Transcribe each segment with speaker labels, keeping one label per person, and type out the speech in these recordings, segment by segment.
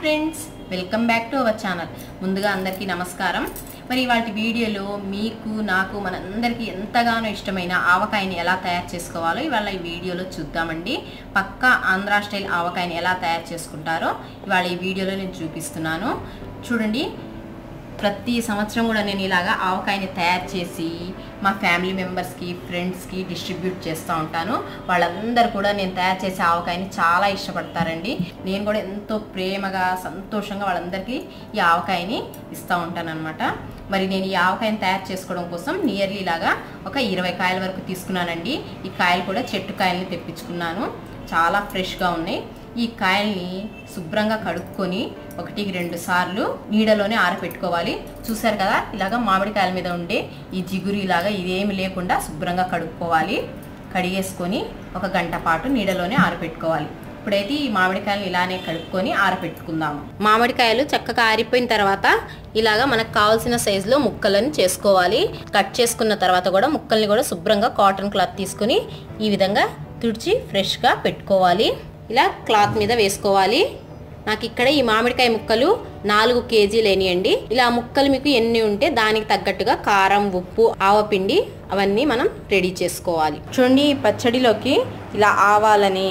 Speaker 1: friends welcome back to our channel ముందుగా అందరికీ నమస్కారం మరి వాటి వీడియోలో మీకు నాకు మనందరికీ ఎంతగానో ఇష్టమైన ఆవకాయని ఎలా తయారు చేసుకోవాలో ఇవాళ ఈ వీడియోలో చూద్దామండి పక్కా ఆంధ్రా స్టైల్ ఆవకాయని ఎలా తయారు చేసుకుంటారో ఇవాళ ఈ వీడియోలో నేను చూపిస్తున్నాను చూడండి ప్రతి సంవత్సరం కూడా నేను ఇలాగా ఆవకాయని తయారు చేసి మా ఫ్యామిలీ మెంబర్స్కి ఫ్రెండ్స్కి డిస్ట్రిబ్యూట్ చేస్తూ ఉంటాను వాళ్ళందరూ కూడా నేను తయారు చేసే ఆవకాయని చాలా ఇష్టపడతారండి నేను కూడా ఎంతో ప్రేమగా సంతోషంగా వాళ్ళందరికీ ఈ ఆవకాయని ఇస్తూ ఉంటాను అనమాట మరి నేను ఈ ఆవకాయని తయారు చేసుకోవడం కోసం నియర్లీ ఇలాగా ఒక ఇరవై కాయల వరకు తీసుకున్నానండి ఈ కాయలు కూడా చెట్టు కాయల్ని తెప్పించుకున్నాను చాలా ఫ్రెష్గా ఉన్నాయి ఈ కాయల్ని శుభ్రంగా కడుక్కొని ఒకటికి రెండు సార్లు నీడలోనే ఆరబెట్టుకోవాలి చూసారు కదా ఇలాగా మామిడికాయల మీద ఉండే ఈ జిగురు ఇలాగా ఇదేమి లేకుండా శుభ్రంగా కడుక్కోవాలి కడిగేసుకొని ఒక గంట పాటు నీడలోనే ఆరబెట్టుకోవాలి ఇప్పుడైతే ఈ మామిడికాయలు ఇలానే కడుక్కొని ఆరబెట్టుకుందాము మామిడికాయలు చక్కగా ఆరిపోయిన తర్వాత ఇలాగా మనకు కావాల్సిన సైజులో ముక్కలను చేసుకోవాలి కట్ చేసుకున్న తర్వాత కూడా ముక్కల్ని కూడా శుభ్రంగా కాటన్ క్లాత్ తీసుకుని ఈ విధంగా తుడిచి ఫ్రెష్గా పెట్టుకోవాలి ఇలా క్లాత్ మీద వేసుకోవాలి నాకు ఇక్కడ ఈ మామిడికాయ ముక్కలు నాలుగు కేజీలు వేనియండి ఇలా ముక్కలు మీకు ఎన్ని ఉంటే దానికి తగ్గట్టుగా కారం ఉప్పు ఆవపిండి అవన్నీ మనం రెడీ చేసుకోవాలి చూడండి ఈ పచ్చడిలోకి ఇలా ఆవాలని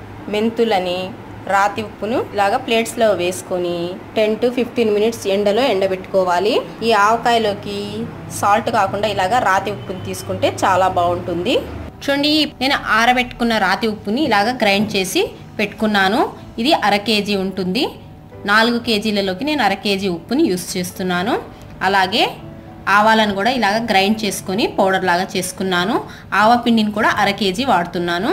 Speaker 1: మెంతులని రాతి ఉప్పును ఇలాగా ప్లేట్స్లో వేసుకొని టెన్ టు ఫిఫ్టీన్ మినిట్స్ ఎండలో ఎండబెట్టుకోవాలి ఈ ఆవకాయలోకి సాల్ట్ కాకుండా ఇలాగా రాతి ఉప్పుని తీసుకుంటే చాలా బాగుంటుంది చూడండి నేను ఆరబెట్టుకున్న రాతి ఉప్పుని ఇలాగా గ్రైండ్ చేసి పెట్టుకున్నాను ఇది అర కేజీ ఉంటుంది నాలుగు కేజీలలోకి నేను అర కేజీ ఉప్పుని యూస్ చేస్తున్నాను అలాగే ఆవాలను కూడా ఇలాగ గ్రైండ్ చేసుకొని పౌడర్ లాగా చేసుకున్నాను ఆవపిండిని కూడా అర కేజీ వాడుతున్నాను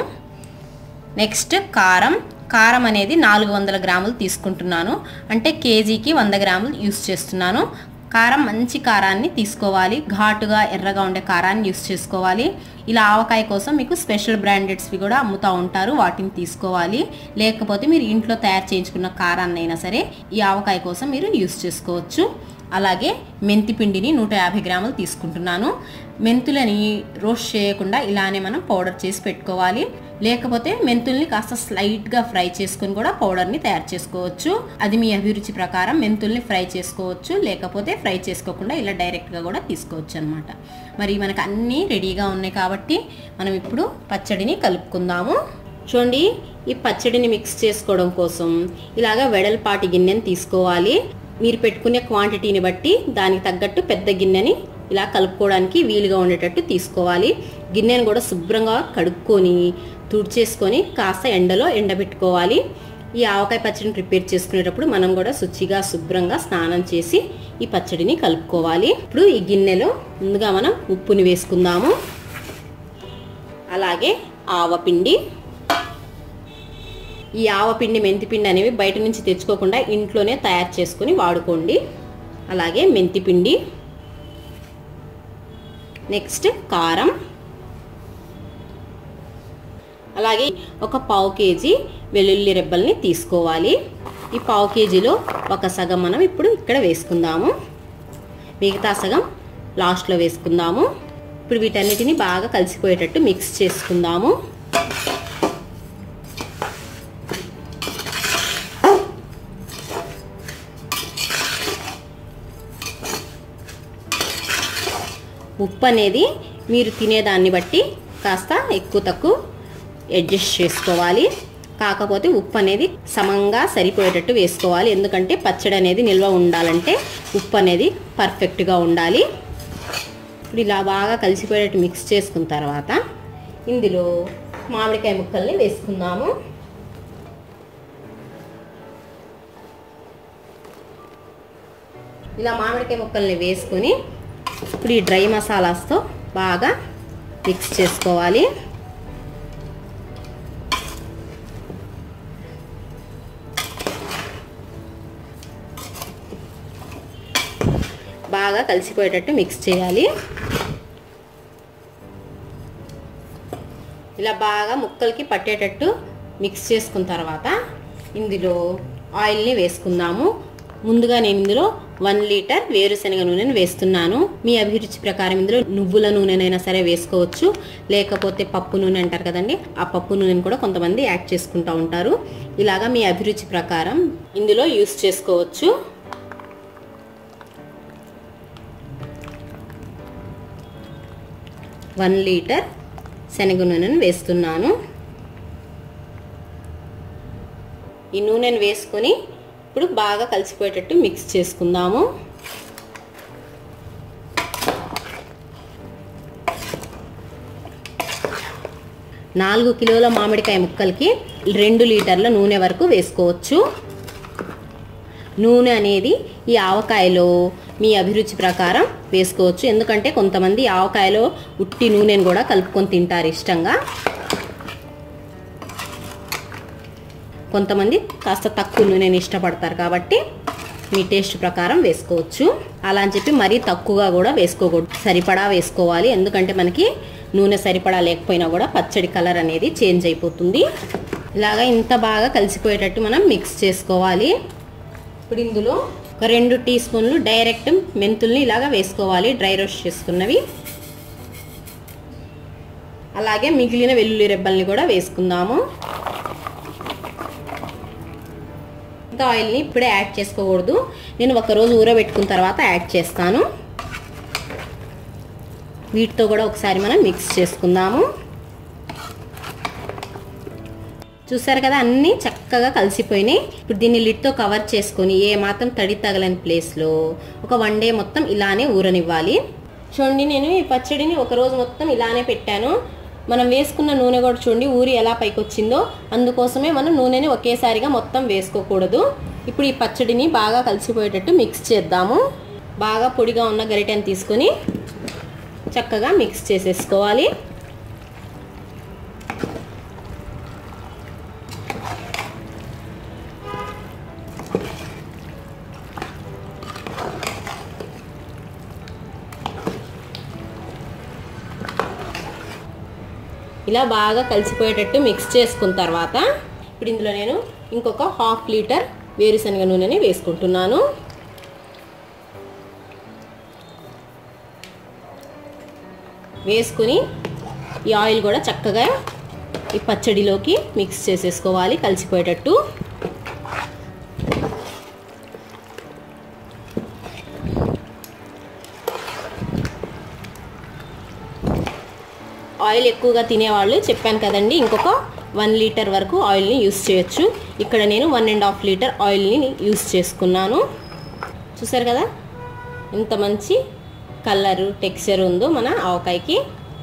Speaker 1: నెక్స్ట్ కారం కారం అనేది నాలుగు వందల గ్రాములు తీసుకుంటున్నాను అంటే కేజీకి వంద గ్రాములు యూస్ చేస్తున్నాను కారం మంచి కారాన్ని తీసుకోవాలి ఘాటుగా ఎర్రగా ఉండే కారాన్ని యూస్ చేసుకోవాలి ఇలా ఆవకాయ కోసం మీకు స్పెషల్ బ్రాండెడ్స్వి కూడా అమ్ముతూ ఉంటారు వాటిని తీసుకోవాలి లేకపోతే మీరు ఇంట్లో తయారు చేయించుకున్న కారాన్ని అయినా సరే ఈ ఆవకాయ కోసం మీరు యూస్ చేసుకోవచ్చు అలాగే మెంతి పిండిని నూట యాభై గ్రాములు తీసుకుంటున్నాను మెంతులని రోస్ట్ చేయకుండా ఇలానే మనం పౌడర్ చేసి పెట్టుకోవాలి లేకపోతే మెంతుల్ని కాస్త స్లైట్గా ఫ్రై చేసుకొని కూడా పౌడర్ని తయారు చేసుకోవచ్చు అది మీ అభిరుచి ప్రకారం మెంతుల్ని ఫ్రై చేసుకోవచ్చు లేకపోతే ఫ్రై చేసుకోకుండా ఇలా డైరెక్ట్గా కూడా తీసుకోవచ్చు అనమాట మరి మనకు అన్నీ రెడీగా ఉన్నాయి కాబట్టి మనం ఇప్పుడు పచ్చడిని కలుపుకుందాము చూడండి ఈ పచ్చడిని మిక్స్ చేసుకోవడం కోసం ఇలాగా వెడల్పాటి గిన్నెని తీసుకోవాలి మీరు పెట్టుకునే క్వాంటిటీని బట్టి దానికి తగ్గట్టు పెద్ద గిన్నెని ఇలా కలుపుకోవడానికి వీలుగా ఉండేటట్టు తీసుకోవాలి గిన్నెను కూడా శుభ్రంగా కడుక్కొని తుడిచేసుకొని కాస్త ఎండలో ఎండబెట్టుకోవాలి ఈ ఆవకాయ పచ్చడిని ప్రిపేర్ చేసుకునేటప్పుడు మనం కూడా శుచిగా శుభ్రంగా స్నానం చేసి ఈ పచ్చడిని కలుపుకోవాలి ఇప్పుడు ఈ గిన్నెలో ముందుగా మనం ఉప్పుని వేసుకుందాము అలాగే ఆవపిండి ఈ ఆవపిండి మెంతిపిండి అనేవి బయట నుంచి తెచ్చుకోకుండా ఇంట్లోనే తయారు చేసుకొని వాడుకోండి అలాగే మెంతిపిండి నెక్స్ట్ కారం అలాగే ఒక పావు కేజీ వెల్లుల్లి రెబ్బల్ని తీసుకోవాలి ఈ పావు కేజీలో ఒక సగం మనం ఇప్పుడు ఇక్కడ వేసుకుందాము మిగతా సగం లాస్ట్లో వేసుకుందాము ఇప్పుడు వీటన్నిటిని బాగా కలిసిపోయేటట్టు మిక్స్ చేసుకుందాము ఉప్పు అనేది మీరు తినేదాన్ని బట్టి కాస్త ఎక్కువ తక్కువ అడ్జస్ట్ చేసుకోవాలి కాకపోతే ఉప్పు అనేది సమంగా సరిపోయేటట్టు వేసుకోవాలి ఎందుకంటే పచ్చడి అనేది నిల్వ ఉండాలంటే ఉప్పు అనేది పర్ఫెక్ట్గా ఉండాలి ఇప్పుడు ఇలా బాగా కలిసిపోయేటట్టు మిక్స్ చేసుకున్న తర్వాత ఇందులో మామిడికాయ ముక్కల్ని వేసుకుందాము ఇలా మామిడికాయ ముక్కల్ని వేసుకొని ఇప్పుడు ఈ డ్రై మసాలాస్తో బాగా మిక్స్ చేసుకోవాలి బాగా కలిసిపోయేటట్టు మిక్స్ చేయాలి ఇలా బాగా ముక్కలకి పట్టేటట్టు మిక్స్ చేసుకున్న తర్వాత ఇందులో ఆయిల్ని వేసుకుందాము ముందుగా నేను ఇందులో వన్ లీటర్ వేరుశనగ నూనెను వేస్తున్నాను మీ అభిరుచి ప్రకారం ఇందులో నువ్వుల నూనెనైనా సరే వేసుకోవచ్చు లేకపోతే పప్పు నూనె అంటారు కదండి ఆ పప్పు నూనెను కూడా కొంతమంది యాడ్ చేసుకుంటూ ఉంటారు ఇలాగా మీ అభిరుచి ప్రకారం ఇందులో యూస్ చేసుకోవచ్చు వన్ లీటర్ శనగ నూనెను వేస్తున్నాను ఈ నూనెను వేసుకొని ఇప్పుడు బాగా కలిసిపోయేటట్టు మిక్స్ చేసుకుందాము నాలుగు కిలోల మామిడికాయ ముక్కలకి రెండు లీటర్ల నూనె వరకు వేసుకోవచ్చు నూనె అనేది ఈ ఆవకాయలో మీ అభిరుచి ప్రకారం వేసుకోవచ్చు ఎందుకంటే కొంతమంది ఆవకాయలో ఉట్టి నూనెను కూడా కలుపుకొని తింటారు ఇష్టంగా కొంతమంది కాస్త తక్కువ నూనెని ఇష్టపడతారు కాబట్టి మీ టేస్ట్ ప్రకారం వేసుకోవచ్చు అలా అని చెప్పి మరీ తక్కువగా కూడా వేసుకోకూడదు సరిపడా వేసుకోవాలి ఎందుకంటే మనకి నూనె సరిపడా లేకపోయినా కూడా పచ్చడి కలర్ అనేది చేంజ్ అయిపోతుంది ఇలాగా ఇంత బాగా కలిసిపోయేటట్టు మనం మిక్స్ చేసుకోవాలి ఇప్పుడు ఇందులో ఒక రెండు టీ స్పూన్లు డైరెక్ట్ మెంతుల్ని ఇలాగా వేసుకోవాలి డ్రై రోస్ట్ చేసుకున్నవి అలాగే మిగిలిన వెల్లుల్లి రెబ్బల్ని కూడా వేసుకుందాము ఇంత ఆయిల్ని ఇప్పుడే యాడ్ చేసుకోకూడదు నేను ఒకరోజు ఊరబెట్టుకున్న తర్వాత యాడ్ చేస్తాను వీటితో కూడా ఒకసారి మనం మిక్స్ చేసుకుందాము చూసారు కదా అన్నీ చక్కగా కలిసిపోయినాయి ఇప్పుడు దీన్ని లిడ్తో కవర్ చేసుకొని ఏ మాత్రం తడి తగలని ప్లేస్లో ఒక వన్ డే మొత్తం ఇలానే ఊరనివ్వాలి చూడండి నేను ఈ పచ్చడిని ఒక రోజు మొత్తం ఇలానే పెట్టాను మనం వేసుకున్న నూనె కూడా చూడండి ఊరి ఎలా పైకి వచ్చిందో అందుకోసమే మనం నూనెని ఒకేసారిగా మొత్తం వేసుకోకూడదు ఇప్పుడు ఈ పచ్చడిని బాగా కలిసిపోయేటట్టు మిక్స్ చేద్దాము బాగా పొడిగా ఉన్న గరిటెని తీసుకొని చక్కగా మిక్స్ చేసేసుకోవాలి ఇలా బాగా కలిసిపోయేటట్టు మిక్స్ చేసుకున్న తర్వాత ఇప్పుడు ఇందులో నేను ఇంకొక హాఫ్ లీటర్ వేరుశనగ నూనెని వేసుకుంటున్నాను వేసుకుని ఈ ఆయిల్ కూడా చక్కగా ఈ పచ్చడిలోకి మిక్స్ చేసేసుకోవాలి కలిసిపోయేటట్టు ఆయిల్ ఎక్కువగా తినేవాళ్ళు చెప్పాను కదండి ఇంకొక వన్ లీటర్ వరకు ఆయిల్ని యూస్ చేయొచ్చు ఇక్కడ నేను వన్ అండ్ హాఫ్ లీటర్ ఆయిల్ని యూస్ చేసుకున్నాను చూసారు కదా ఎంత మంచి కలరు టెక్స్చర్ ఉందో మన ఆవకాయకి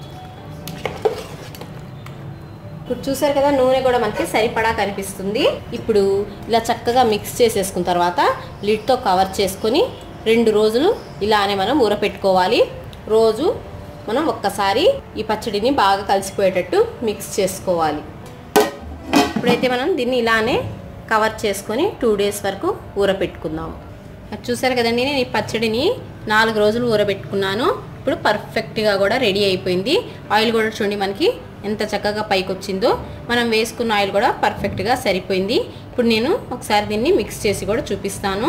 Speaker 1: ఇప్పుడు చూసారు కదా నూనె కూడా మనకి సరిపడా కనిపిస్తుంది ఇప్పుడు ఇలా చక్కగా మిక్స్ చేసేసుకున్న తర్వాత లిడ్తో కవర్ చేసుకొని రెండు రోజులు ఇలానే మనం ఊరపెట్టుకోవాలి రోజు మనం ఒక్కసారి ఈ పచ్చడిని బాగా కలిసిపోయేటట్టు మిక్స్ చేసుకోవాలి ఇప్పుడైతే మనం దీన్ని ఇలానే కవర్ చేసుకొని టూ డేస్ వరకు ఊరపెట్టుకుందాము అది చూసారు కదండి నేను ఈ పచ్చడిని నాలుగు రోజులు ఊరబెట్టుకున్నాను ఇప్పుడు పర్ఫెక్ట్గా కూడా రెడీ అయిపోయింది ఆయిల్ కూడా చూడండి మనకి ఎంత చక్కగా పైకి వచ్చిందో మనం వేసుకున్న ఆయిల్ కూడా పర్ఫెక్ట్గా సరిపోయింది ఇప్పుడు నేను ఒకసారి దీన్ని మిక్స్ చేసి కూడా చూపిస్తాను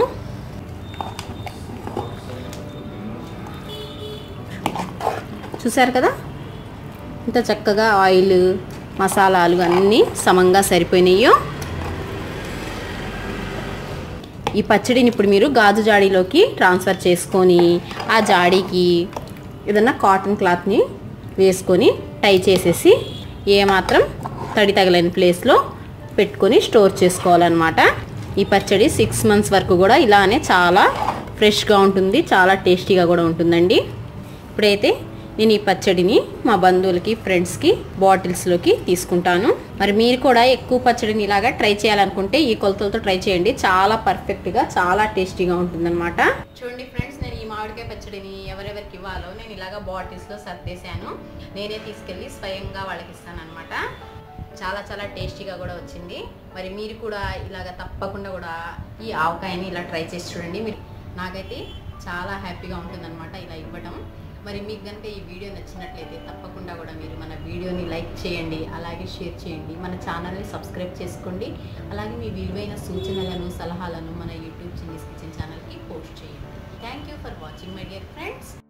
Speaker 1: చూసారు కదా ఇంత చక్కగా ఆయిల్ మసాలాలు అన్నీ సమంగా సరిపోయినాయో ఈ పచ్చడిని ఇప్పుడు మీరు గాజు జాడీలోకి ట్రాన్స్ఫర్ చేసుకొని ఆ జాడీకి ఏదన్నా కాటన్ క్లాత్ని వేసుకొని టై చేసేసి ఏమాత్రం తడి తగలని ప్లేస్లో పెట్టుకొని స్టోర్ చేసుకోవాలన్నమాట ఈ పచ్చడి సిక్స్ మంత్స్ వరకు కూడా ఇలానే చాలా ఫ్రెష్గా ఉంటుంది చాలా టేస్టీగా కూడా ఉంటుందండి ఇప్పుడైతే నేను ఈ పచ్చడిని మా బంధువులకి ఫ్రెండ్స్కి బాటిల్స్లోకి తీసుకుంటాను మరి మీరు కూడా ఎక్కువ పచ్చడిని ఇలాగా ట్రై చేయాలనుకుంటే ఈ కొలతలతో ట్రై చేయండి చాలా పర్ఫెక్ట్గా చాలా టేస్టీగా ఉంటుందన్నమాట చూడండి ఫ్రెండ్స్ నేను ఈ మామిడికాయ పచ్చడిని ఎవరెవరికి ఇవ్వాలో నేను ఇలాగా బాటిల్స్లో సర్దేశాను నేనే తీసుకెళ్ళి స్వయంగా వాళ్ళకి ఇస్తాను అనమాట చాలా చాలా టేస్టీగా కూడా వచ్చింది మరి మీరు కూడా ఇలాగ తప్పకుండా కూడా ఈ ఆవకాయని ఇలా ట్రై చేసి చూడండి మీరు నాకైతే చాలా హ్యాపీగా ఉంటుందన్నమాట ఇలా ఇవ్వడం మరి మీకు కనుక ఈ వీడియో నచ్చినట్లయితే తప్పకుండా కూడా మీరు మన వీడియోని లైక్ చేయండి అలాగే షేర్ చేయండి మన ఛానల్ని సబ్స్క్రైబ్ చేసుకోండి అలాగే మీ విలువైన సూచనలను సలహాలను మన యూట్యూబ్ చిన్నీస్ కిచెన్ ఛానల్కి పోస్ట్ చేయండి thank you for watching my dear friends